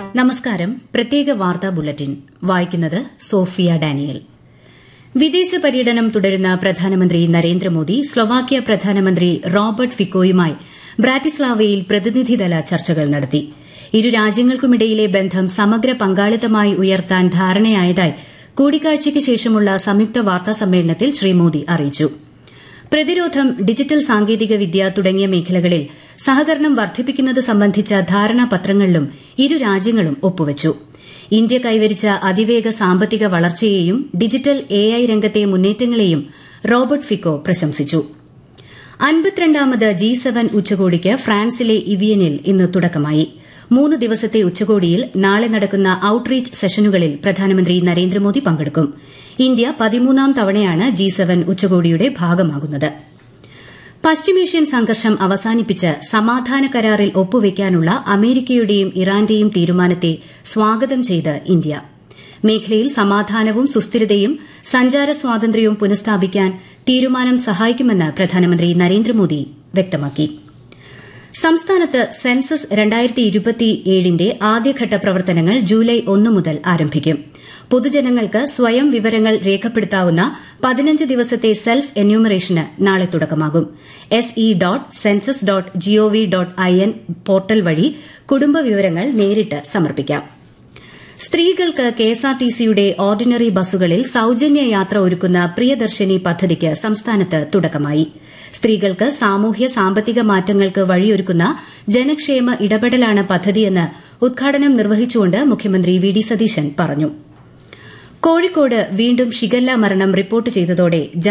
നമസ്കാരം പ്രത്യേക വാർത്താ ബുള്ളറ്റിൻ വായിക്കുന്നത് സോഫിയ ഡാനിയൽ വിദേശ പര്യടനം തുടരുന്ന പ്രധാനമന്ത്രി നരേന്ദ്രമോദി സ്ലൊവാക്യ പ്രധാനമന്ത്രി റോബർട്ട് ഫിക്കോയുമായി ബ്രാറ്റിസ്ലാവയിൽ പ്രതിനിധിതല ചർച്ചകൾ നടത്തി ഇരു രാജ്യങ്ങൾക്കുമിടയിലെ ബന്ധം സമഗ്ര പങ്കാളിത്തമായി ഉയർത്താൻ ധാരണയായതായി കൂടിക്കാഴ്ചയ്ക്ക് ശേഷമുള്ള സംയുക്ത വാർത്താ സമ്മേളനത്തിൽ ശ്രീ മോദി അറിയിച്ചു പ്രതിരോധം ഡിജിറ്റൽ സാങ്കേതികവിദ്യ തുടങ്ങിയ മേഖലകളിൽ സഹകരണം വർദ്ധിപ്പിക്കുന്നത് സംബന്ധിച്ച ധാരണാപത്രങ്ങളിലും ഇരു രാജ്യങ്ങളും ഒപ്പുവച്ചു ഇന്ത്യ കൈവരിച്ച അതിവേഗ സാമ്പത്തിക വളർച്ചയെയും ഡിജിറ്റൽ എഐ രംഗത്തെ മുന്നേറ്റങ്ങളെയും റോബർട്ട് ഫിക്കോ പ്രശംസിച്ചു അൻപത്തിരണ്ടാമത് ജി സെവൻ ഉച്ചകോടിക്ക് ഫ്രാൻസിലെ ഇവിയനിൽ ഇന്ന് തുടക്കമായി മൂന്ന് ദിവസത്തെ ഉച്ചകോടിയിൽ നാളെ നടക്കുന്ന ഔട്ട്റീച്ച് സെഷനുകളിൽ പ്രധാനമന്ത്രി നരേന്ദ്രമോദി പങ്കെടുക്കും ഇന്ത്യ പതിമൂന്നാം തവണയാണ് ജി സെവൻ ഉച്ചകോടിയുടെ ഭാഗമാകുന്നത് പശ്ചിമേഷ്യൻ സംഘർഷം അവസാനിപ്പിച്ച് സമാധാന കരാറിൽ ഒപ്പുവയ്ക്കാനുള്ള അമേരിക്കയുടെയും ഇറാന്റെയും തീരുമാനത്തെ സ്വാഗതം ചെയ്ത് ഇന്ത്യ മേഖലയിൽ സമാധാനവും സുസ്ഥിരതയും സഞ്ചാര സ്വാതന്ത്ര്യവും പുനഃസ്ഥാപിക്കാൻ തീരുമാനം സഹായിക്കുമെന്ന് പ്രധാനമന്ത്രി നരേന്ദ്രമോദി വ്യക്തമാക്കി സംസ്ഥാനത്ത് സെൻസസ് ന്റെ ആദ്യഘട്ട പ്രവർത്തനങ്ങൾ ജൂലൈ ഒന്ന് മുതൽ ആരംഭിക്കും പൊതുജനങ്ങൾക്ക് സ്വയം വിവരങ്ങൾ രേഖപ്പെടുത്താവുന്ന പതിനഞ്ച് ദിവസത്തെ സെൽഫ് എന്യൂമറേഷന് നാളെ തുടക്കമാകും S E dot census dot GOV dot I N portal വഴി കുടുംബ വിവരങ്ങൾ നേരിട്ട് സമർപ്പിക്കാം സ്ത്രീകൾക്ക് കെഎസ്ആർടിസിയുടെ ഓർഡിനറി ബസ്സുകളിൽ സൌജന്യ യാത്ര ഒരുക്കുന്ന പ്രിയദർശിനി പദ്ധതിക്ക് സംസ്ഥാനത്ത് തുടക്കമായി സ്ത്രീകൾക്ക് സാമൂഹ്യ സാമ്പത്തിക മാറ്റങ്ങൾക്ക് വഴിയൊരുക്കുന്ന ജനക്ഷേമ ഇടപെടലാണ് പദ്ധതിയെന്ന് ഉദ്ഘാടനം നിർവഹിച്ചുകൊണ്ട് മുഖ്യമന്ത്രി വി ഡി സതീശൻ പറഞ്ഞു കോഴിക്കോട് വീണ്ടും ഷിഗല്ല മരണം റിപ്പോർട്ട് ചെയ്തതോടെ